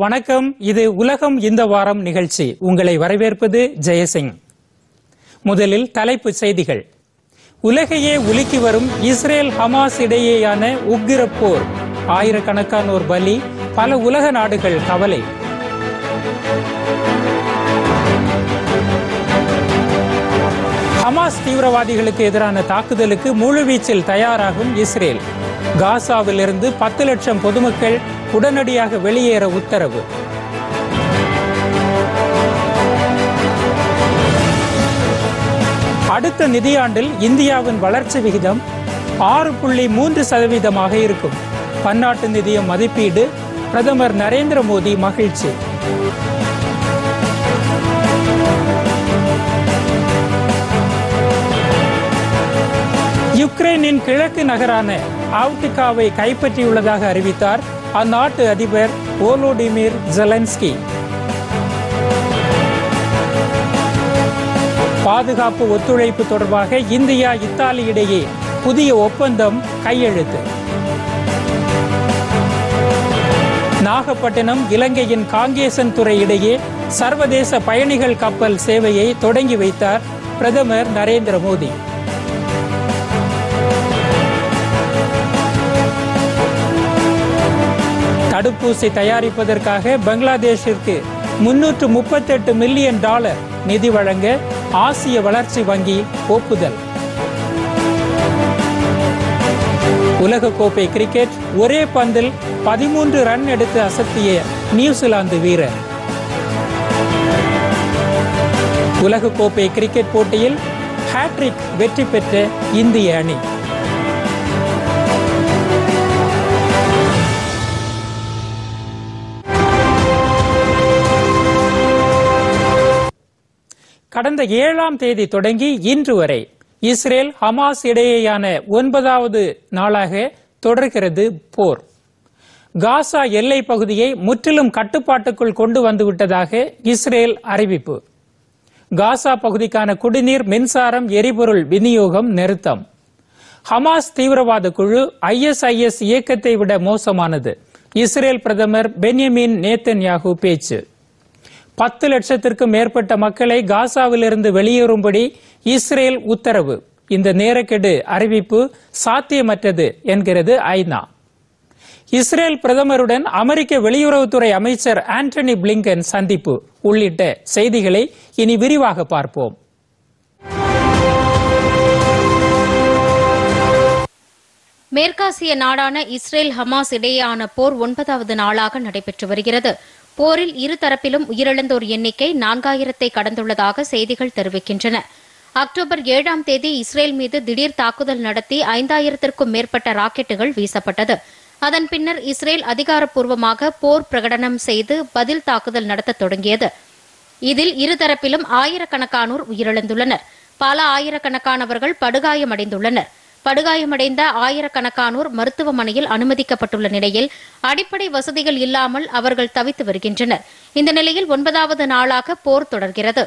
வணக்கம் இது உலகம் இந்த வாரம் நிகழ்ச்சி உங்களை வரவேற்பது ஜெயசிங் முதலில் தலைப்புச் செய்திகள் உலகையே உலுக்கி வரும் இஸ்ரேல் ஹமாஸ் இடையேயான உக்கிர போர் ஆயிரக்கணக்கானோர் பலி பல உலக நாடுகள் கவலை ஹமாஸ் தீவிரவாதிகளுக்கு எதிரான தாக்குதலுக்கு முழுவீச்சில் தயாராகும் இஸ்ரேல் காசாவிலிருந்து பத்து லட்சம் பொதுமக்கள் உடனடியாக வெளியேற உத்தரவு அடுத்த நிதியாண்டில் இந்தியாவின் வளர்ச்சி விகிதம் ஆறு புள்ளி மூன்று சதவீதமாக இருக்கும் பன்னாட்டு நிதிய மதிப்பீடு பிரதமர் நரேந்திர மோடி மகிழ்ச்சி யுக்ரைனின் கிழக்கு நகரான ஆவ்டிகாவை கைப்பற்றியுள்ளதாக அறிவித்தார் அந்நாட்டு அதிபர் ஓலோடிமிர் ஜெலன்ஸ்கி பாதுகாப்பு ஒத்துழைப்பு தொடர்பாக இந்தியா இத்தாலி இடையே புதிய ஒப்பந்தம் கையெழுத்து நாகப்பட்டினம் இலங்கையின் காங்கேசன் துறை இடையே சர்வதேச பயணிகள் கப்பல் சேவையை தொடங்கி வைத்தார் பிரதமர் நரேந்திர மோடி தடுப்பூசி தயாரிப்பதற்காக பங்களாதேஷிற்கு முன்னூற்று முப்பத்தெட்டு மில்லியன் டாலர் நிதி வழங்க ஆசிய வளர்ச்சி வங்கி ஒப்புதல் உலகக்கோப்பை கிரிக்கெட் ஒரே பந்தில் பதிமூன்று ரன் எடுத்து அசத்திய நியூசிலாந்து வீரர் உலகக்கோப்பை கிரிக்கெட் போட்டியில் ஹேட்ரிக் வெற்றி பெற்ற இந்திய அணி கடந்த ஏழாம் தேதி தொடங்கி இன்று வரை இஸ்ரேல் ஹமாஸ் இடையேயான ஒன்பதாவது நாளாக தொடர்கிறது போர் காசா எல்லை பகுதியை முற்றிலும் கட்டுப்பாட்டுக்குள் கொண்டு வந்துவிட்டதாக இஸ்ரேல் அறிவிப்பு காசா பகுதிக்கான குடிநீர் மின்சாரம் எரிபொருள் விநியோகம் நிறுத்தம் ஹமாஸ் தீவிரவாத குழு ஐஎஸ்ஐஎஸ் இயக்கத்தை விட மோசமானது இஸ்ரேல் பிரதமர் பென்யமின் நேத்தன்யாகு பேச்சு பத்து லட்சத்திற்கும் மேற்பட்ட மக்களை காசாவிலிருந்து வெளியேறும்படி இஸ்ரேல் உத்தரவு இந்த நேரக்கெடு அறிவிப்பு சாத்தியமற்றது என்கிறது ஐநா இஸ்ரேல் பிரதமருடன் அமெரிக்க வெளியுறவுத்துறை அமைச்சர் ஆண்டனி பிளிங்கன் சந்திப்பு உள்ளிட்ட செய்திகளை இனி விரிவாக பார்ப்போம் மேற்காசிய நாடான இஸ்ரேல் ஹமாஸ் இடையேயான போர் ஒன்பதாவது நாளாக நடைபெற்று வருகிறது போரில் இருதரப்பிலும் உயிரிழந்தோர் எண்ணிக்கை நான்காயிரத்தை கடந்துள்ளதாக செய்திகள் தெரிவிக்கின்றன அக்டோபர் ஏழாம் தேதி இஸ்ரேல் மீது திடீர் தாக்குதல் நடத்தி ஐந்தாயிரத்திற்கும் மேற்பட்ட ராக்கெட்டுகள் வீசப்பட்டது அதன் பின்னர் இஸ்ரேல் அதிகாரப்பூர்வமாக போர் பிரகடனம் செய்து பதில் தாக்குதல் நடத்த தொடங்கியது இதில் இருதரப்பிலும் ஆயிரக்கணக்கானோர் உயிரிழந்துள்ளனர் பல ஆயிரக்கணக்கானவர்கள் படுகாயமடைந்துள்ளனர் படுகாயமடைந்த ஆயிரக்கணக்கானோர் மருத்துவமனையில் அனுமதிக்கப்பட்டுள்ள நிலையில் அடிப்படை வசதிகள் இல்லாமல் அவர்கள் தவித்து வருகின்றனர் இந்த நிலையில் ஒன்பதாவது நாளாக போர் தொடர்கிறது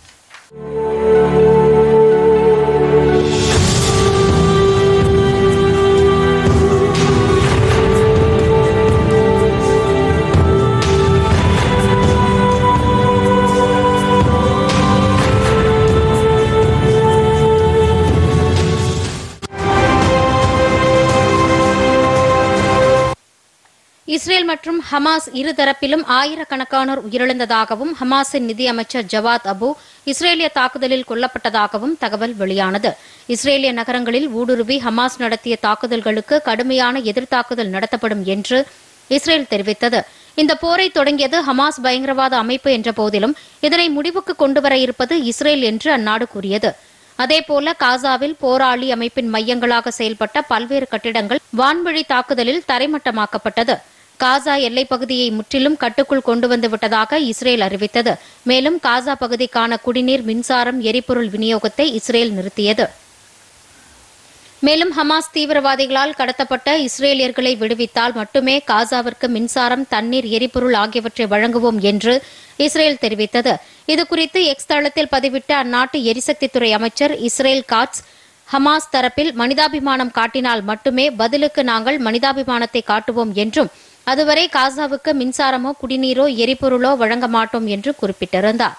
இஸ்ரேல் மற்றும் ஹமாஸ் இருதரப்பிலும் ஆயிரக்கணக்கானோர் உயிரிழந்ததாகவும் ஹமாஸின் நிதியமைச்சர் ஜவாத் அபு இஸ்ரேலிய தாக்குதலில் கொல்லப்பட்டதாகவும் தகவல் வெளியானது இஸ்ரேலிய நகரங்களில் ஊடுருவி ஹமாஸ் நடத்திய தாக்குதல்களுக்கு கடுமையான எதிர்த்தாக்குதல் நடத்தப்படும் என்று இஸ்ரேல் தெரிவித்தது இந்த போரை தொடங்கியது ஹமாஸ் பயங்கரவாத அமைப்பு என்ற போதிலும் இதனை முடிவுக்கு கொண்டுவர இருப்பது இஸ்ரேல் என்று அந்நாடு கூறியது அதேபோல காசாவில் போராளி அமைப்பின் மையங்களாக செயல்பட்ட பல்வேறு கட்டிடங்கள் வான்வழி தாக்குதலில் தரைமட்டமாக்கப்பட்டது காசா எல்லைப் பகுதியை முற்றிலும் கட்டுக்குள் கொண்டு வந்து விட்டதாக இஸ்ரேல் அறிவித்தது மேலும் காசா பகுதிக்கான குடிநீர் மின்சாரம் எரிபொருள் விநியோகத்தை இஸ்ரேல் நிறுத்தியது மேலும் ஹமாஸ் தீவிரவாதிகளால் கடத்தப்பட்ட இஸ்ரேலியர்களை விடுவித்தால் மட்டுமே காசாவிற்கு மின்சாரம் தண்ணீர் எரிபொருள் ஆகியவற்றை வழங்குவோம் என்று இஸ்ரேல் தெரிவித்தது இதுகுறித்து எக்ஸ் தளத்தில் பதிவிட்ட அந்நாட்டு எரிசக்தித்துறை அமைச்சர் இஸ்ரேல் காட்ஸ் ஹமாஸ் தரப்பில் மனிதாபிமானம் காட்டினால் மட்டுமே பதிலுக்கு நாங்கள் மனிதாபிமானத்தை காட்டுவோம் என்றும் அதுவரை காசாவுக்கு மின்சாரமோ குடிநீரோ எரிபொருளோ வழங்க மாட்டோம் என்று குறிப்பிட்டிருந்தார்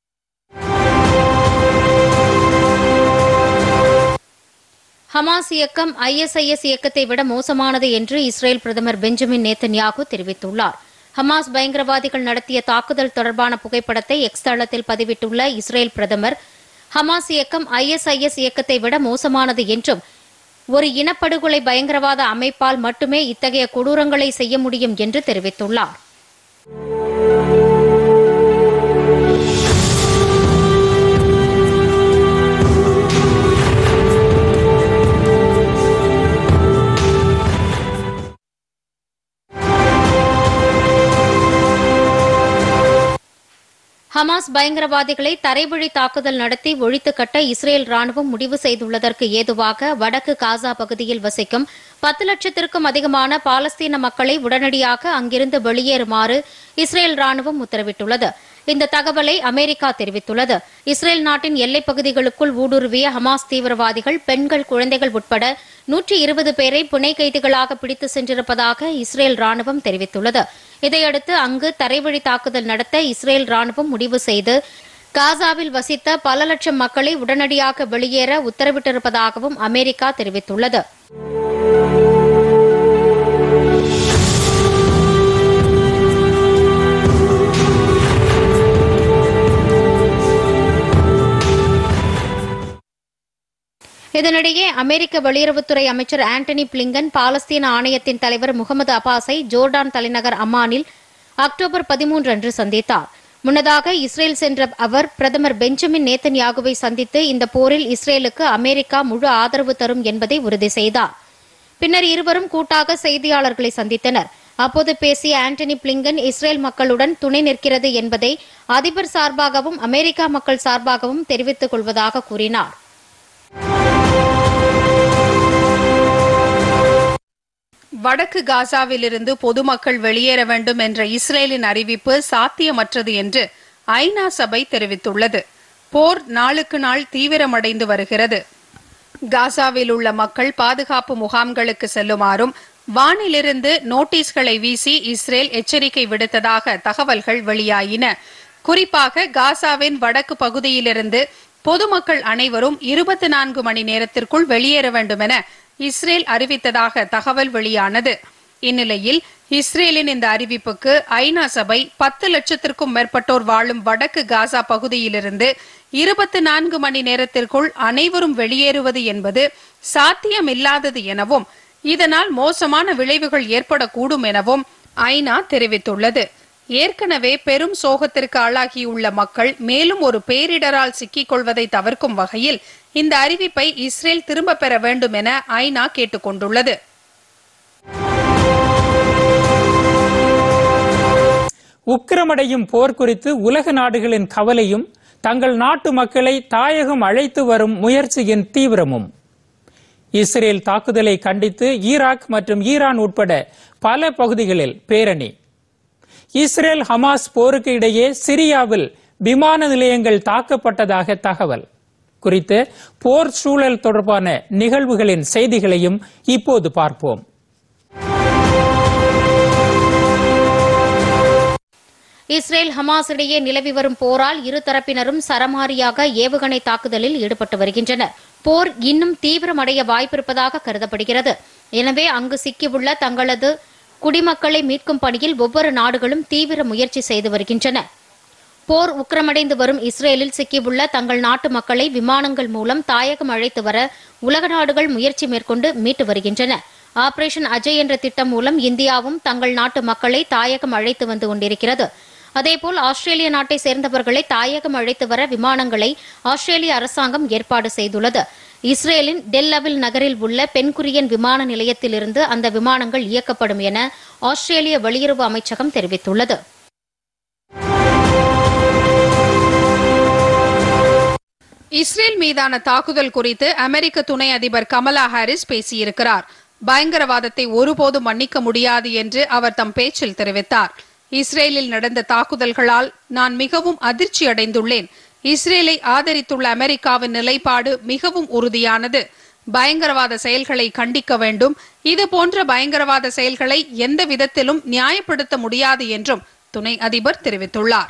ஹமாஸ் இயக்கம் ஐஎஸ்ஐஎஸ் இயக்கத்தை விட மோசமானது என்று இஸ்ரேல் பிரதமர் பெஞ்சமின் நேத்தன்யாகு தெரிவித்துள்ளார் ஹமாஸ் பயங்கரவாதிகள் நடத்திய தாக்குதல் தொடர்பான புகைப்படத்தை எக்ஸ் தளத்தில் பதிவிட்டுள்ள இஸ்ரேல் பிரதமர் ஹமாஸ் இயக்கம் ஐஎஸ்ஐஎஸ் இயக்கத்தை விட மோசமானது என்றும் ஒரு இனப்படுகொலை பயங்கரவாத அமைப்பால் மட்டுமே இத்தகைய கொடூரங்களை செய்ய முடியும் என்று தெரிவித்துள்ளார் ஹமாஸ் பயங்கரவாதிகளை தரைவழி தாக்குதல் நடத்தி ஒழித்து கட்ட இஸ்ரேல் ராணுவம் முடிவு செய்துள்ளதற்கு ஏதுவாக வடக்கு காசா பகுதியில் வசிக்கும் பத்து லட்சத்திற்கும் அதிகமான பாலஸ்தீன மக்களை உடனடியாக அங்கிருந்து வெளியேறுமாறு இஸ்ரேல் ராணுவம் உத்தரவிட்டுள்ளது இந்த தகவலை அமெரிக்கா தெரிவித்துள்ளது இஸ்ரேல் நாட்டின் எல்லைப் பகுதிகளுக்குள் ஊடுருவிய ஹமாஸ் தீவிரவாதிகள் பெண்கள் குழந்தைகள் உட்பட நூற்றி இருபது பேரை புனை கைதிகளாக பிடித்து சென்றிருப்பதாக இஸ்ரேல் ராணுவம் தெரிவித்துள்ளது இதையடுத்து அங்கு தரைவழி தாக்குதல் நடத்த இஸ்ரேல் ராணுவம் முடிவு செய்து காசாவில் வசித்த பல லட்சம் மக்களை உடனடியாக வெளியேற உத்தரவிட்டிருப்பதாகவும் அமெரிக்கா தெரிவித்துள்ளது இதனிடையே அமெரிக்க வெளியுறவுத்துறை அமைச்சர் ஆண்டனி பிளிங்கன் பாலஸ்தீன ஆணையத்தின் தலைவர் முகமது அப்பாஸை ஜோர்டான் தலைநகர் அம்மானில் அக்டோபர் பதிமூன்று அன்று சந்தித்தார் முன்னதாக இஸ்ரேல் சென்ற அவர் பிரதமர் பெஞ்சமின் நேத்தன்யாகுவை சந்தித்து இந்த போரில் இஸ்ரேலுக்கு அமெரிக்கா முழு ஆதரவு தரும் என்பதை உறுதி செய்தார் பின்னர் இருவரும் கூட்டாக செய்தியாளர்களை சந்தித்தனர் அப்போது பேசிய ஆண்டனி பிளிங்கன் இஸ்ரேல் மக்களுடன் துணை நிற்கிறது என்பதை அதிபர் சார்பாகவும் அமெரிக்கா மக்கள் சார்பாகவும் தெரிவித்துக் கொள்வதாக கூறினார் வடக்கு காசாவிலிருந்து பொதுமக்கள் வெளியேற வேண்டும் என்ற இஸ்ரேலின் அறிவிப்பு சாத்தியமற்றது என்று ஐநா சபை தெரிவித்துள்ளது போர் நாளுக்கு நாள் தீவிரமடைந்து வருகிறது காசாவில் உள்ள மக்கள் பாதுகாப்பு முகாம்களுக்கு செல்லுமாறும் வானிலிருந்து நோட்டீஸ்களை வீசி இஸ்ரேல் எச்சரிக்கை விடுத்ததாக தகவல்கள் வெளியாயின குறிப்பாக காசாவின் வடக்கு பகுதியிலிருந்து பொதுமக்கள் அனைவரும் இருபத்தி நான்கு மணி நேரத்திற்குள் வெளியேற வேண்டும் என இஸ்ரேல் அறிவித்ததாக தகவல் வெளியானது இந்நிலையில் இஸ்ரேலின் இந்த அறிவிப்புக்கு ஐநா சபை பத்து லட்சத்திற்கும் மேற்பட்டோர் வாழும் வடக்கு காசா பகுதியிலிருந்து இருபத்தி நான்கு மணி நேரத்திற்குள் அனைவரும் வெளியேறுவது என்பது சாத்தியமில்லாதது எனவும் இதனால் மோசமான விளைவுகள் ஏற்படக்கூடும் எனவும் ஐநா தெரிவித்துள்ளது ஏற்கனவே பெரும் சோகத்திற்கு ஆளாகியுள்ள மக்கள் மேலும் ஒரு பேரிடரால் சிக்கிக் கொள்வதை தவிர்க்கும் வகையில் இந்த அறிவிப்பை இஸ்ரேல் திரும்ப பெற வேண்டும் என ஐநா கேட்டுக்கொண்டுள்ளது உக்கிரமடையும் போர் குறித்து உலக நாடுகளின் கவலையும் தங்கள் நாட்டு மக்களை தாயகம் அழைத்து வரும் முயற்சியின் தீவிரமும் இஸ்ரேல் தாக்குதலை கண்டித்து ஈராக் மற்றும் ஈரான் உட்பட பல பகுதிகளில் பேரணி இஸ்ரேல் ஹமாஸ் போருக்கு இடையே சிரியாவில் விமான நிலையங்கள் தாக்கப்பட்டதாக தகவல் குறித்து போர் சூழல் தொடர்பான நிகழ்வுகளின் செய்திகளையும் இப்போது பார்ப்போம் இஸ்ரேல் ஹமாஸ் இடையே நிலவி வரும் போரால் இரு தரப்பினரும் சரமாரியாக ஏவுகணை தாக்குதலில் ஈடுபட்டு வருகின்றனர் போர் இன்னும் தீவிரமடைய வாய்ப்பிருப்பதாக கருதப்படுகிறது எனவே அங்கு சிக்கியுள்ள தங்களது குடிமக்களை மீட்கும் பணியில் ஒவ்வொரு நாடுகளும் தீவிர முயற்சி செய்து வருகின்றன போர் உக்கிரமடைந்து வரும் இஸ்ரேலில் சிக்கியுள்ள தங்கள் நாட்டு மக்களை விமானங்கள் மூலம் தாயகம் அழைத்து வர உலக நாடுகள் முயற்சி மேற்கொண்டு மீட்டு வருகின்றன ஆபரேஷன் அஜய் என்ற திட்டம் மூலம் இந்தியாவும் தங்கள் நாட்டு மக்களை தாயகம் அழைத்து வந்து கொண்டிருக்கிறது அதேபோல் ஆஸ்திரேலிய நாட்டை சேர்ந்தவர்களை தாயகம் அழைத்து வர விமானங்களை ஆஸ்திரேலிய அரசாங்கம் ஏற்பாடு செய்துள்ளது இஸ்ரேலின் டெல்லவில் நகரில் உள்ள பென்குரியன் விமான நிலையத்திலிருந்து அந்த விமானங்கள் இயக்கப்படும் என ஆஸ்திரேலிய வெளியுறவு அமைச்சகம் தெரிவித்துள்ளது இஸ்ரேல் மீதான தாக்குதல் குறித்து அமெரிக்க துணை அதிபர் கமலா ஹாரிஸ் பேசியிருக்கிறார் பயங்கரவாதத்தை ஒருபோதும் மன்னிக்க முடியாது என்று அவர் தம் பேச்சில் தெரிவித்தார் இஸ்ரேலில் நடந்த தாக்குதல்களால் நான் மிகவும் அதிர்ச்சி அடைந்துள்ளேன் இஸ்ரேலை ஆதரித்துள்ள அமெரிக்காவின் நிலைப்பாடு மிகவும் உறுதியானது பயங்கரவாத செயல்களை கண்டிக்க வேண்டும் இது போன்ற பயங்கரவாத செயல்களை எந்த விதத்திலும் நியாயப்படுத்த முடியாது என்றும் துணை அதிபர் தெரிவித்துள்ளார்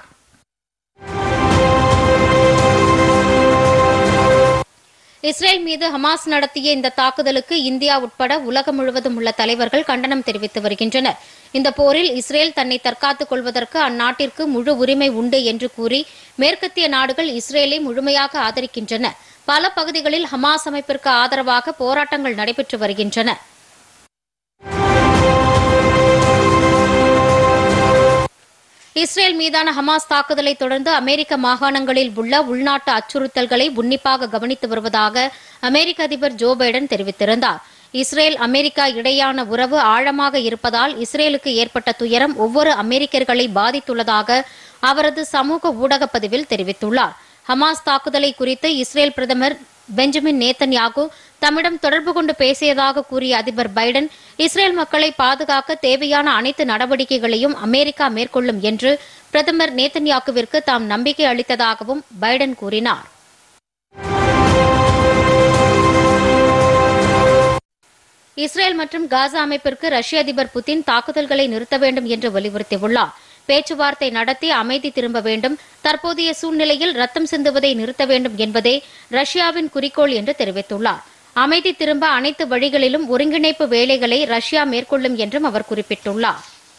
இஸ்ரேல் மீது ஹமாஸ் நடத்திய இந்த தாக்குதலுக்கு இந்தியா உட்பட உலகம் முழுவதும் உள்ள தலைவர்கள் கண்டனம் தெரிவித்து வருகின்றனர் இந்த போரில் இஸ்ரேல் தன்னை தற்காத்துக் கொள்வதற்கு அந்நாட்டிற்கு முழு உரிமை உண்டு என்று கூறி மேற்கத்திய நாடுகள் இஸ்ரேலை முழுமையாக ஆதரிக்கின்றன பல பகுதிகளில் ஹமாஸ் அமைப்பிற்கு ஆதரவாக போராட்டங்கள் நடைபெற்று வருகின்றன இஸ்ரேல் மீதான ஹமாஸ் தாக்குதலை தொடர்ந்து அமெரிக்க மாகாணங்களில் உள்ள உள்நாட்டு அச்சுறுத்தல்களை உன்னிப்பாக கவனித்து வருவதாக அமெரிக்க அதிபர் ஜோ பைடன் தெரிவித்திருந்தார் இஸ்ரேல் அமெரிக்கா இடையான உறவு ஆழமாக இருப்பதால் இஸ்ரேலுக்கு ஏற்பட்ட துயரம் ஒவ்வொரு அமெரிக்கர்களை பாதித்துள்ளதாக அவரது சமூக ஊடக பதிவில் தெரிவித்துள்ளார் ஹமாஸ் தாக்குதலை குறித்து இஸ்ரேல் பிரதமர் பெஞ்சமின் நேத்தன்யாகு தம்மிடம் தொடர்பு கொண்டு பேசியதாக கூறிய அதிபர் பைடன் இஸ்ரேல் மக்களை பாதுகாக்க தேவையான அனைத்து நடவடிக்கைகளையும் அமெரிக்கா மேற்கொள்ளும் என்று பிரதமர் நேத்தன்யாகுவிற்கு தாம் நம்பிக்கை அளித்ததாகவும் பைடன் கூறினார் இஸ்ரேல் மற்றும் காசா அமைப்பிற்கு ரஷ்ய அதிபர் புதின் தாக்குதல்களை நிறுத்த வேண்டும் என்று வலியுறுத்தியுள்ளார் பேச்சுவார்த்தை நடத்தி அமைதி திரும்ப வேண்டும் தற்போதைய சூழ்நிலையில் ரத்தம் சிந்துவதை நிறுத்த வேண்டும் என்பதே ரஷ்யாவின் குறிக்கோள் என்று தெரிவித்துள்ளார் அமைதி திரும்ப அனைத்து வழிகளிலும் ஒருங்கிணைப்பு வேலைகளை ரஷ்யா மேற்கொள்ளும் என்றும் அவர் குறிப்பிட்டுள்ளார்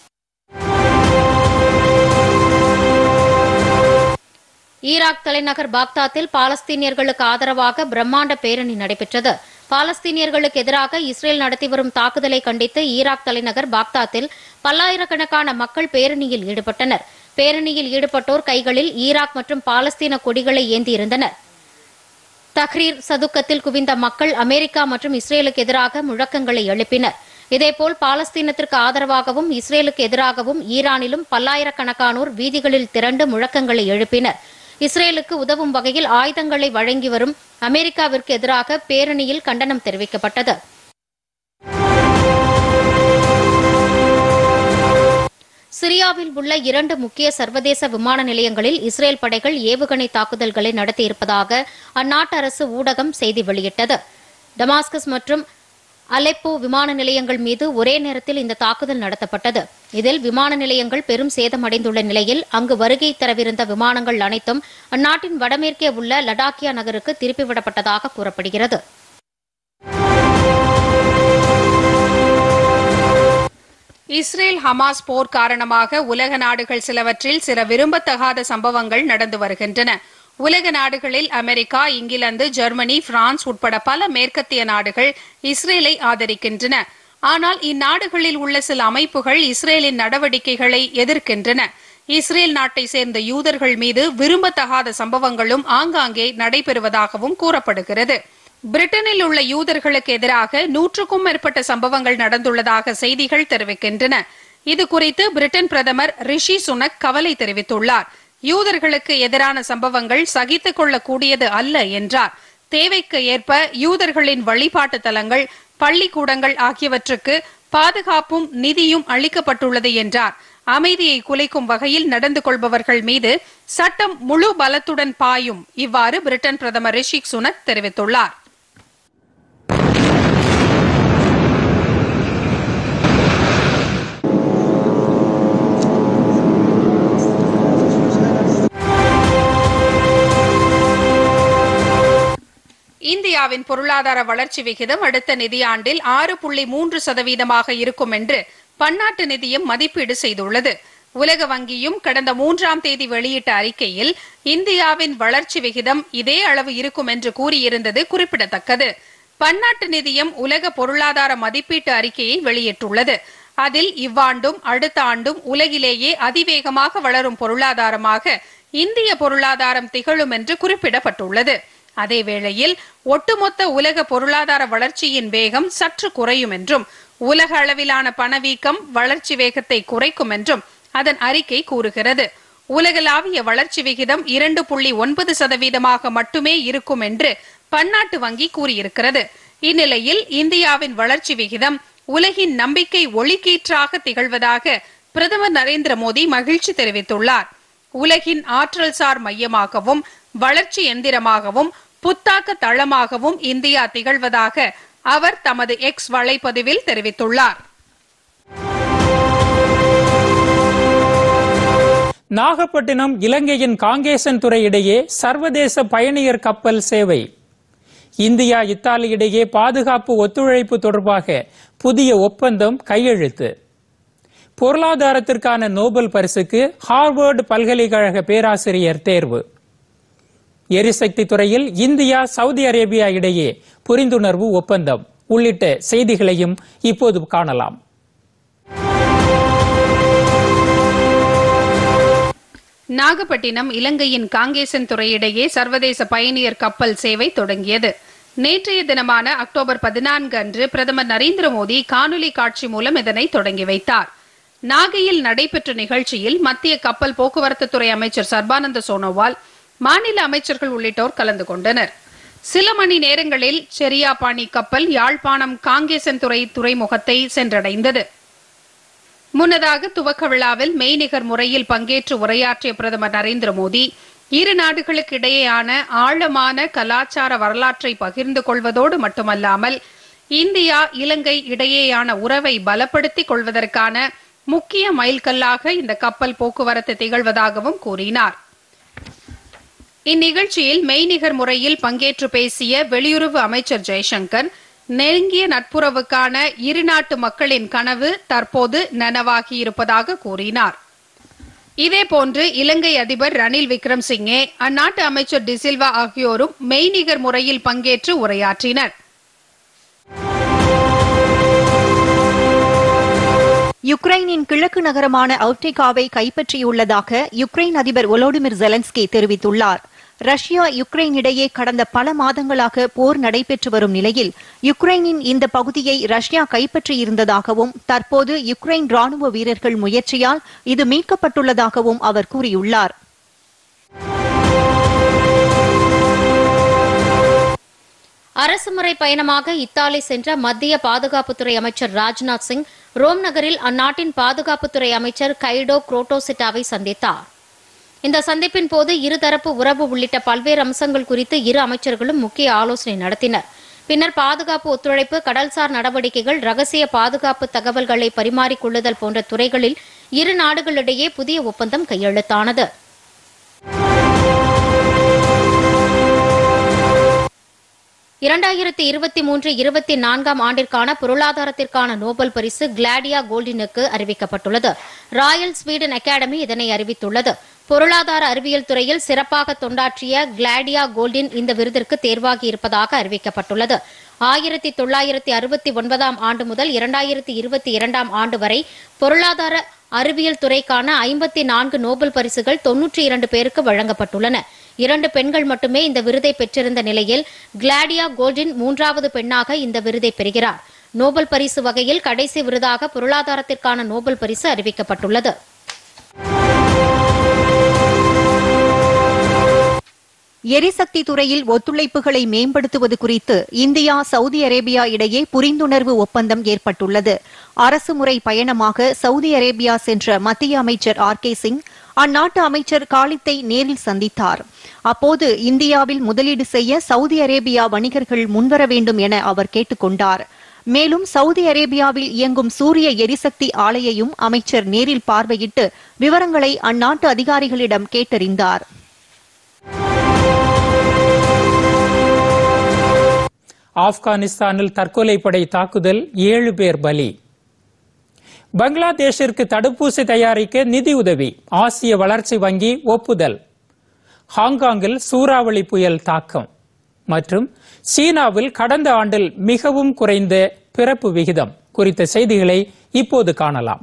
ஈராக் தலைநகர் பாக்தாத்தில் பாலஸ்தீனியர்களுக்கு ஆதரவாக பிரம்மாண்ட பேரணி நடைபெற்றது பாலஸ்தீனியர்களுக்கு எதிராக இஸ்ரேல் நடத்தி வரும் தாக்குதலை கண்டித்து ஈராக் தலைநகர் பாக்தாத்தில் பல்லாயிரக்கணக்கான மக்கள் பேரணியில் ஈடுபட்டனர் பேரணியில் ஈடுபட்டோர் கைகளில் ஈராக் மற்றும் பாலஸ்தீன கொடிகளை ஏந்தியிருந்தனர் தஹ்ரீர் சதுக்கத்தில் குவிந்த மக்கள் அமெரிக்கா மற்றும் இஸ்ரேலுக்கு எதிராக முழக்கங்களை எழுப்பினர் இதேபோல் பாலஸ்தீனத்திற்கு ஆதரவாகவும் இஸ்ரேலுக்கு எதிராகவும் ஈரானிலும் பல்லாயிரக்கணக்கானோர் வீதிகளில் திரண்டு முழக்கங்களை எழுப்பினர் இஸ்ரேலுக்கு உதவும் வகையில் ஆயுதங்களை வழங்கி வரும் அமெரிக்காவிற்கு எதிராக பேரணியில் கண்டனம் தெரிவிக்கப்பட்டது சிரியாவில் உள்ள இரண்டு முக்கிய சர்வதேச விமான நிலையங்களில் இஸ்ரேல் படைகள் ஏவுகணை தாக்குதல்களை நடத்தியிருப்பதாக அந்நாட்டு அரசு ஊடகம் செய்தி வெளியிட்டது டமாஸ்கஸ் மற்றும் அலெப்போ விமான நிலையங்கள் மீது ஒரே நேரத்தில் இந்த தாக்குதல் நடத்தப்பட்டது இதில் விமான நிலையங்கள் பெரும் சேதமடைந்துள்ள நிலையில் அங்கு வருகை தரவிருந்த விமானங்கள் அனைத்தும் அந்நாட்டின் வடமேற்கே உள்ள லடாக்கியா நகருக்கு திருப்பிவிடப்பட்டதாக கூறப்படுகிறது இஸ்ரேல் ஹமாஸ் போர் காரணமாக உலக நாடுகள் சிலவற்றில் சில விரும்பத்தகாத சம்பவங்கள் நடந்து வருகின்றன உலக நாடுகளில் அமெரிக்கா இங்கிலாந்து ஜெர்மனி பிரான்ஸ் உட்பட பல மேற்கத்திய நாடுகள் இஸ்ரேலை ஆதரிக்கின்றன ஆனால் இந்நாடுகளில் உள்ள சில அமைப்புகள் இஸ்ரேலின் நடவடிக்கைகளை எதிர்க்கின்றன இஸ்ரேல் நாட்டை சேர்ந்த யூதர்கள் மீது விரும்பத்தகாத சம்பவங்களும் ஆங்காங்கே நடைபெறுவதாகவும் கூறப்படுகிறது பிரிட்டனில் உள்ள யூதர்களுக்கு எதிராக நூற்றுக்கும் மேற்பட்ட சம்பவங்கள் நடந்துள்ளதாக செய்திகள் தெரிவிக்கின்றன இது குறித்து பிரிட்டன் பிரதமர் ரிஷி சுனக் கவலை தெரிவித்துள்ளார் யூதர்களுக்கு எதிரான சம்பவங்கள் சகித்துக் கொள்ளக்கூடியது அல்ல என்றார் தேவைக்கு ஏற்ப யூதர்களின் வழிபாட்டு தலங்கள் பள்ளிக்கூடங்கள் ஆகியவற்றுக்கு பாதுகாப்பும் நிதியும் அளிக்கப்பட்டுள்ளது என்றார் அமைதியை குலைக்கும் வகையில் நடந்து கொள்பவர்கள் மீது சட்டம் முழு பலத்துடன் பாயும் இவ்வாறு பிரிட்டன் பிரதமர் ரிஷி சுனக் தெரிவித்துள்ளார் இந்தியாவின் பொருளாதார வளர்ச்சி விகிதம் அடுத்த நிதியாண்டில் ஆறு புள்ளி மூன்று சதவீதமாக இருக்கும் என்று பன்னாட்டு நிதியம் மதிப்பீடு செய்துள்ளது உலக வங்கியும் கடந்த மூன்றாம் தேதி வெளியிட்ட அறிக்கையில் இந்தியாவின் வளர்ச்சி விகிதம் இதே அளவு இருக்கும் என்று கூறியிருந்தது குறிப்பிடத்தக்கது பன்னாட்டு நிதியம் உலக பொருளாதார மதிப்பீட்டு அறிக்கையை வெளியிட்டுள்ளது அதில் இவ்வாண்டும் அடுத்த ஆண்டும் உலகிலேயே அதிவேகமாக வளரும் பொருளாதாரமாக இந்திய பொருளாதாரம் திகழும் என்று குறிப்பிடப்பட்டுள்ளது அதேவேளையில் ஒட்டுமொத்த உலக பொருளாதார வளர்ச்சியின் வேகம் சற்று குறையும் என்றும் உலக அளவிலான பணவீக்கம் வளர்ச்சி வேகத்தை குறைக்கும் என்றும் அதன் அறிக்கை கூறுகிறது உலகளாவிய வளர்ச்சி விகிதம் இரண்டு புள்ளி ஒன்பது சதவீதமாக மட்டுமே இருக்கும் என்று பன்னாட்டு வங்கி கூறியிருக்கிறது இந்நிலையில் இந்தியாவின் வளர்ச்சி விகிதம் உலகின் நம்பிக்கை ஒளிக்கீற்றாக திகழ்வதாக பிரதமர் நரேந்திர மோடி மகிழ்ச்சி தெரிவித்துள்ளார் உலகின் ஆற்றல் சார் மையமாகவும் வளர்ச்சி எந்திரமாகவும் புத்தாக்க தளமாகவும் இந்தியா திகழ்வதாக அவர் தமது எக்ஸ் வலைப்பதிவில் தெரிவித்துள்ளார் நாகப்பட்டினம் இலங்கையின் காங்கேசன் துறை இடையே சர்வதேச பயணியர் கப்பல் சேவை இந்தியா இத்தாலி இடையே பாதுகாப்பு ஒத்துழைப்பு தொடர்பாக புதிய ஒப்பந்தம் கையெழுத்து பொருளாதாரத்திற்கான நோபல் பரிசுக்கு ஹார்வர்டு பல்கலைக்கழக பேராசிரியர் தேர்வு எரிசக்தி துறையில் இந்தியா சவுதி அரேபியா இடையே புரிந்துணர்வு ஒப்பந்தம் உள்ளிட்ட செய்திகளையும் இப்போது காணலாம் நாகப்பட்டினம் இலங்கையின் காங்கேசன் துறையிடையே சர்வதேச பயணியர் கப்பல் சேவை தொடங்கியது நேற்றைய தினமான அக்டோபர் பதினான்கு அன்று பிரதமர் நரேந்திர மோடி காணொலி காட்சி மூலம் இதனை தொடங்கி வைத்தார் நாகையில் நடைபெற்ற நிகழ்ச்சியில் மத்திய கப்பல் போக்குவரத்து துறை அமைச்சர் சர்பானந்த சோனோவால் மாநில அமைச்சர்கள் உள்ளிட்டோர் கலந்து கொண்டனர் சில மணி நேரங்களில் செரியாபாணி கப்பல் யாழ்ப்பாணம் காங்கேசன் துறை துறைமுகத்தை சென்றடைந்தது முன்னதாக துவக்க விழாவில் மெய்நிகர் முறையில் பங்கேற்று உரையாற்றிய பிரதமர் நரேந்திர மோடி இரு நாடுகளுக்கு இடையேயான ஆழமான கலாச்சார வரலாற்றை பகிர்ந்து கொள்வதோடு மட்டுமல்லாமல் இந்தியா இலங்கை இடையேயான உறவை பலப்படுத்திக் கொள்வதற்கான முக்கிய மைல்கல்லாக இந்த கப்பல் போக்குவரத்து திகழ்வதாகவும் கூறினார் இந்நிகழ்ச்சியில் மெய்நிகர் முறையில் பங்கேற்று பேசிய வெளியுறவு அமைச்சர் ஜெய்சங்கர் நெருங்கிய நட்புறவுக்கான இரு நாட்டு மக்களின் கனவு தற்போது நனவாகி இருப்பதாக கூறினார் இதேபோன்று இலங்கை அதிபர் ரணில் விக்ரம்சிங்கே அந்நாட்டு அமைச்சர் டிசில்வா ஆகியோரும் மெய்நிகர் முறையில் பங்கேற்று உரையாற்றினர் யுக்ரைனின் கிழக்கு நகரமான அவுட்டிகாவை கைப்பற்றியுள்ளதாக யுக்ரைன் அதிபர் ஒலோடிமிர் ஜெலன்ஸ்கி தெரிவித்துள்ளார் ரஷ்யா யுக்ரைன் இடையே கடந்த பல மாதங்களாக போர் நடைபெற்று வரும் நிலையில் யுக்ரைனின் இந்த பகுதியை ரஷ்யா கைப்பற்றியிருந்ததாகவும் தற்போது யுக்ரைன் ராணுவ வீரர்கள் முயற்சியால் இது மீட்கப்பட்டுள்ளதாகவும் அவர் கூறியுள்ளார் அரசுமுறை பயணமாக இத்தாலி சென்ற மத்திய பாதுகாப்புத்துறை அமைச்சர் ராஜ்நாத் சிங் ரோம் நகரில் அந்நாட்டின் பாதுகாப்புத்துறை அமைச்சர் கைடோ குரோட்டோசிட்டாவை சந்தித்தார் இந்த சந்திப்பின் போது இருதரப்பு உறவு உள்ளிட்ட பல்வேறு அம்சங்கள் குறித்து இரு அமைச்சர்களும் முக்கிய ஆலோசனை நடத்தினர் பின்னர் பாதுகாப்பு ஒத்துழைப்பு கடல்சார் நடவடிக்கைகள் ரகசிய பாதுகாப்பு தகவல்களை பரிமாறிக்கொள்ளுதல் போன்ற துறைகளில் இரு நாடுகளிடையே புதிய ஒப்பந்தம் கையெழுத்தானது இரண்டாயிரத்தி இருபத்தி மூன்று இருபத்தி நான்காம் ஆண்டிற்கான பொருளாதாரத்திற்கான நோபல் பரிசு கிளாடியா கோல்டினுக்கு அறிவிக்கப்பட்டுள்ளது ராயல் ஸ்வீடன் அகாடமி இதனை அறிவித்துள்ளது பொருளாதார அறிவியல் துறையில் சிறப்பாக தொண்டாற்றிய கிளாடியா கோல்டின் இந்த விருதிற்கு தேர்வாகி இருப்பதாக அறிவிக்கப்பட்டுள்ளது ஆயிரத்தி தொள்ளாயிரத்தி அறுபத்தி ஒன்பதாம் ஆண்டு முதல் இரண்டாயிரத்தி இருபத்தி இரண்டாம் ஆண்டு வரை பொருளாதார அறிவியல் துறைக்கான ஐம்பத்தி நான்கு நோபல் பரிசுகள் தொன்னூற்றி இரண்டு பேருக்கு வழங்கப்பட்டுள்ளன இரண்டு பெண்கள் மட்டுமே இந்த விருதை பெற்றிருந்த நிலையில் கிளாடியா கோல்டின் மூன்றாவது பெண்ணாக இந்த விருதை பெறுகிறார் நோபல் பரிசு வகையில் கடைசி விருதாக பொருளாதாரத்திற்கான நோபல் பரிசு அறிவிக்கப்பட்டுள்ளது எரிசக்தி துறையில் ஒத்துழைப்புகளை மேம்படுத்துவது குறித்து இந்தியா சவுதி அரேபியா இடையே புரிந்துணர்வு ஒப்பந்தம் ஏற்பட்டுள்ளது அரசுமுறை பயணமாக சவுதி அரேபியா சென்ற மத்திய அமைச்சர் ஆர் கே சிங் அந்நாட்டு அமைச்சர் காலித்தை நேரில் சந்தித்தார் அப்போது இந்தியாவில் முதலீடு செய்ய சவுதி அரேபியா வணிகர்கள் முன்வர வேண்டும் என அவர் கேட்டுக் கொண்டார் மேலும் சவுதி அரேபியாவில் இயங்கும் சூரிய எரிசக்தி ஆலையையும் அமைச்சர் நேரில் பார்வையிட்டு விவரங்களை அந்நாட்டு அதிகாரிகளிடம் கேட்டறிந்தார் ஆப்கானிஸ்தானில் தற்கொலை படை தாக்குதல் ஏழு பேர் பலி பங்களாதேஷிற்கு தடுப்பூசி தயாரிக்க நிதியுதவி ஆசிய வளர்ச்சி வங்கி ஒப்புதல் ஹாங்காங்கில் சூறாவளி புயல் தாக்கம் மற்றும் சீனாவில் கடந்த ஆண்டில் மிகவும் குறைந்த பிறப்பு விகிதம் குறித்த செய்திகளை இப்போது காணலாம்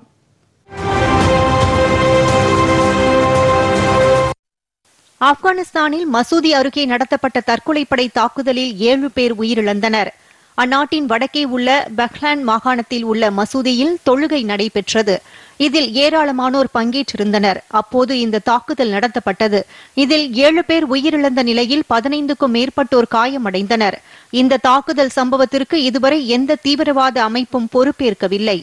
ஆப்கானிஸ்தானில் மசூதி அருகே நடத்தப்பட்ட தற்கொலைப்படை தாக்குதலில் ஏழு பேர் உயிரிழந்தனர் அந்நாட்டின் வடக்கே உள்ள பஹ்லான் மாகாணத்தில் உள்ள மசூதியில் தொழுகை நடைபெற்றது இதில் ஏராளமானோர் பங்கேற்றிருந்தனர் அப்போது இந்த தாக்குதல் நடத்தப்பட்டது இதில் ஏழு பேர் உயிரிழந்த நிலையில் பதினைந்துக்கும் மேற்பட்டோர் காயமடைந்தனர் இந்த தாக்குதல் சம்பவத்திற்கு இதுவரை எந்த தீவிரவாத அமைப்பும் பொறுப்பேற்கவில்லை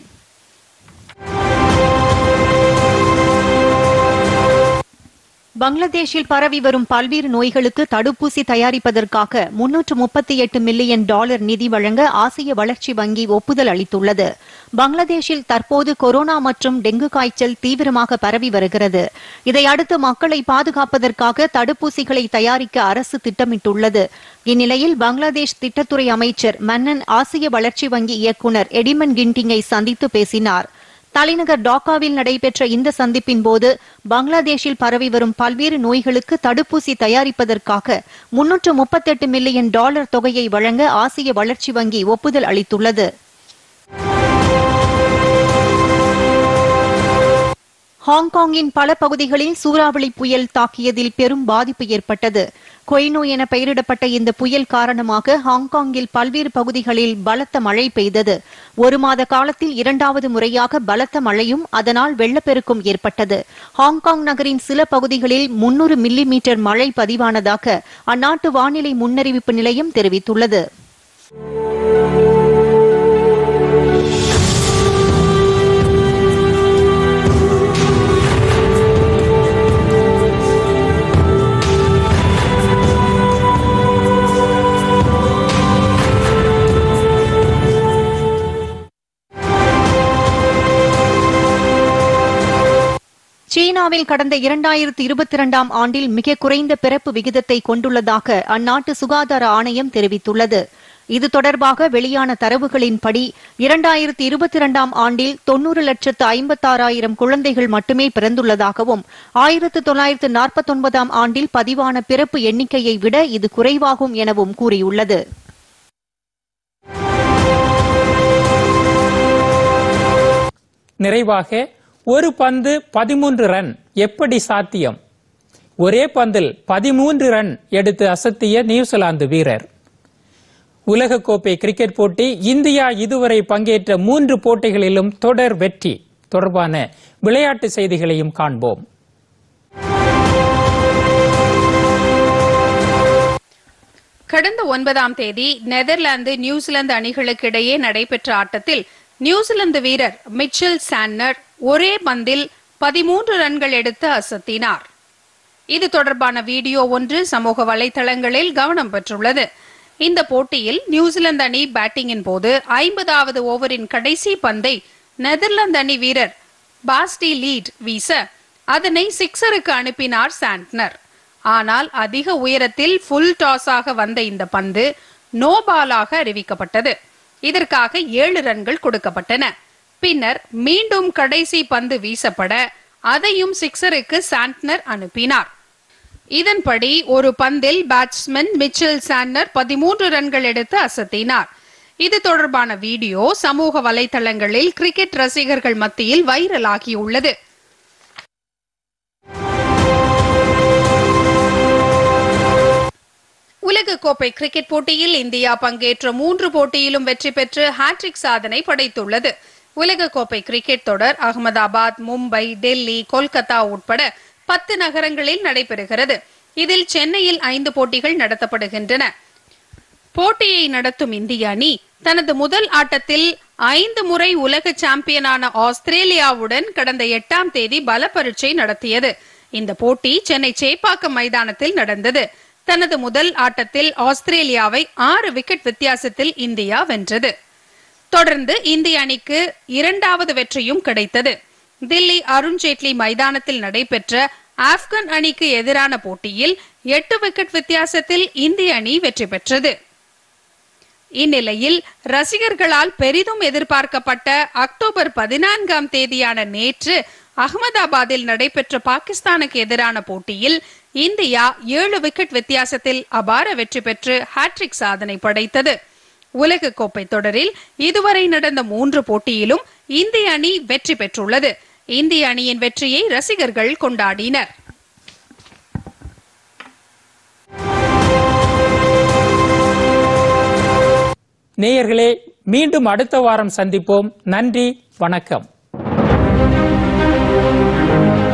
பங்களாதேஷில் பரவி வரும் பல்வேறு நோய்களுக்கு தடுப்பூசி தயாரிப்பதற்காக முன்னூற்று முப்பத்தி எட்டு மில்லியன் டாலர் நிதி வழங்க ஆசிய வளர்ச்சி வங்கி ஒப்புதல் அளித்துள்ளது பங்களாதேஷில் தற்போது கொரோனா மற்றும் டெங்கு காய்ச்சல் தீவிரமாக பரவி வருகிறது இதையடுத்து மக்களை பாதுகாப்பதற்காக தடுப்பூசிகளை தயாரிக்க அரசு திட்டமிட்டுள்ளது இந்நிலையில் பங்களாதேஷ் திட்டத்துறை அமைச்சர் மன்னன் ஆசிய வளர்ச்சி வங்கி இயக்குநர் எடிமன் கிண்டிங்கை சந்தித்து பேசினார் தலைநகர் டாக்காவில் நடைபெற்ற இந்த சந்திப்பின் போது பங்களாதேஷில் பரவி வரும் பல்வேறு நோய்களுக்கு தடுப்பூசி தயாரிப்பதற்காக முன்னூற்று முப்பத்தெட்டு மில்லியன் டாலர் தொகையை வழங்க ஆசிய வளர்ச்சி வங்கி ஒப்புதல் அளித்துள்ளது ஹாங்காங்கின் பல பகுதிகளில் சூறாவளி புயல் தாக்கியதில் பெரும் பாதிப்பு ஏற்பட்டது கொய்னோ என பெயரிடப்பட்ட இந்த புயல் காரணமாக ஹாங்காங்கில் பல்வேறு பகுதிகளில் பலத்த மழை பெய்தது ஒரு மாத காலத்தில் இரண்டாவது முறையாக பலத்த மழையும் அதனால் வெள்ளப்பெருக்கும் ஏற்பட்டது ஹாங்காங் நகரின் சில பகுதிகளில் முன்னூறு மில்லி மீட்டர் மழை பதிவானதாக அந்நாட்டு வானிலை முன்னறிவிப்பு நிலையம் தெரிவித்துள்ளது சீனாவில் கடந்த இரண்டாயிரத்தி இருபத்தி இரண்டாம் ஆண்டில் மிக குறைந்த பிறப்பு விகிதத்தை கொண்டுள்ளதாக அந்நாட்டு சுகாதார ஆணையம் தெரிவித்துள்ளது இது தொடர்பாக வெளியான தரவுகளின்படி இரண்டாயிரத்தி இருபத்தி இரண்டாம் ஆண்டில் தொன்னூறு லட்சத்து ஐம்பத்தாறாயிரம் குழந்தைகள் மட்டுமே பிறந்துள்ளதாகவும் ஆயிரத்து தொள்ளாயிரத்து நாற்பத்தொன்பதாம் ஆண்டில் பதிவான பிறப்பு எண்ணிக்கையை விட இது குறைவாகும் எனவும் கூறியுள்ளது நிறைவாக ஒரு பந்து பதிமூன்று ரன் எப்படி சாத்தியம் ஒரே பந்தில் பதிமூன்று ரன் எடுத்து அசத்திய நியூசிலாந்து வீரர் உலகக்கோப்பை கிரிக்கெட் போட்டி இந்தியா இதுவரை பங்கேற்ற மூன்று போட்டிகளிலும் தொடர் வெற்றி தொடர்பான விளையாட்டு செய்திகளையும் காண்போம் கடந்த ஒன்பதாம் தேதி நெதர்லாந்து நியூசிலாந்து அணிகளுக்கு இடையே நடைபெற்ற ஆட்டத்தில் நியூசிலாந்து வீரர் மிச்சல் சான்னர் ஒரே பந்தில் பதிமூன்று ரன்கள் எடுத்து அசத்தினார் இது தொடர்பான வீடியோ ஒன்று சமூக வலைதளங்களில் கவனம் பெற்றுள்ளது இந்த போட்டியில் நியூசிலாந்து அணி பேட்டிங்கின் போது ஐம்பதாவது ஓவரின் கடைசி பந்தை நெதர்லாந்து அணி வீரர் பாஸ்டி லீட் வீச அதனை சிக்ஸருக்கு அனுப்பினார் சாண்ட்னர் ஆனால் அதிக உயரத்தில் ஃபுல் டாஸாக வந்த இந்த பந்து நோ பாலாக அறிவிக்கப்பட்டது இதற்காக ஏழு ரன்கள் கொடுக்கப்பட்டன பின்னர் மீண்டும் கடைசி பந்து வீசப்பட அதையும் சிக்ஸருக்கு சாண்ட்னர் அனுப்பினார் இதன்படி ஒரு பந்தில் பேட்ஸ்மேன் மிச்சல் சான்னர் பதிமூன்று ரன்கள் எடுத்து அசத்தினார் இது தொடர்பான வீடியோ சமூக வலைதளங்களில் கிரிக்கெட் ரசிகர்கள் மத்தியில் வைரலாகியுள்ளது உலக கோப்பை கிரிக்கெட் போட்டியில் இந்தியா பங்கேற்ற மூன்று போட்டியிலும் வெற்றி பெற்று ஹாட்ரிக் சாதனை படைத்துள்ளது உலக கோப்பை கிரிக்கெட் தொடர் அகமதாபாத் மும்பை டெல்லி கொல்கத்தா உட்பட பத்து நகரங்களில் நடைபெறுகிறது இதில் சென்னையில் ஐந்து போட்டிகள் நடத்தப்படுகின்றன போட்டியை நடத்தும் இந்திய அணி தனது முதல் ஆட்டத்தில் ஐந்து முறை உலக சாம்பியனான ஆஸ்திரேலியாவுடன் கடந்த எட்டாம் தேதி பல பரீட்சை நடத்தியது இந்த போட்டி சென்னை சேப்பாக்கம் மைதானத்தில் நடந்தது தனது முதல் ஆட்டத்தில் ஆஸ்திரேலியாவை ஆறு விக்கெட் வித்தியாசத்தில் இந்தியா வென்றது தொடர்ந்து இந்திய அணிக்கு இரண்டாவது வெற்றியும் கிடைத்தது தில்லி அருண்ஜேட்லி மைதானத்தில் நடைபெற்ற ஆப்கன் அணிக்கு எதிரான போட்டியில் எட்டு விக்கெட் வித்தியாசத்தில் இந்திய அணி வெற்றி பெற்றது இந்நிலையில் ரசிகர்களால் பெரிதும் எதிர்பார்க்கப்பட்ட அக்டோபர் பதினான்காம் தேதியான நேற்று அகமதாபாத்தில் நடைபெற்ற பாகிஸ்தானுக்கு எதிரான போட்டியில் இந்தியா ஏழு விக்கெட் வித்தியாசத்தில் அபார வெற்றி பெற்று ஹாட்ரிக் சாதனை படைத்தது உலக கோப்பை தொடரில் இதுவரை நடந்த மூன்று போட்டியிலும் இந்திய அணி வெற்றி பெற்றுள்ளது இந்திய அணியின் வெற்றியை ரசிகர்கள் கொண்டாடினர் நேயர்களே மீண்டும் அடுத்த வாரம் சந்திப்போம் நன்றி வணக்கம்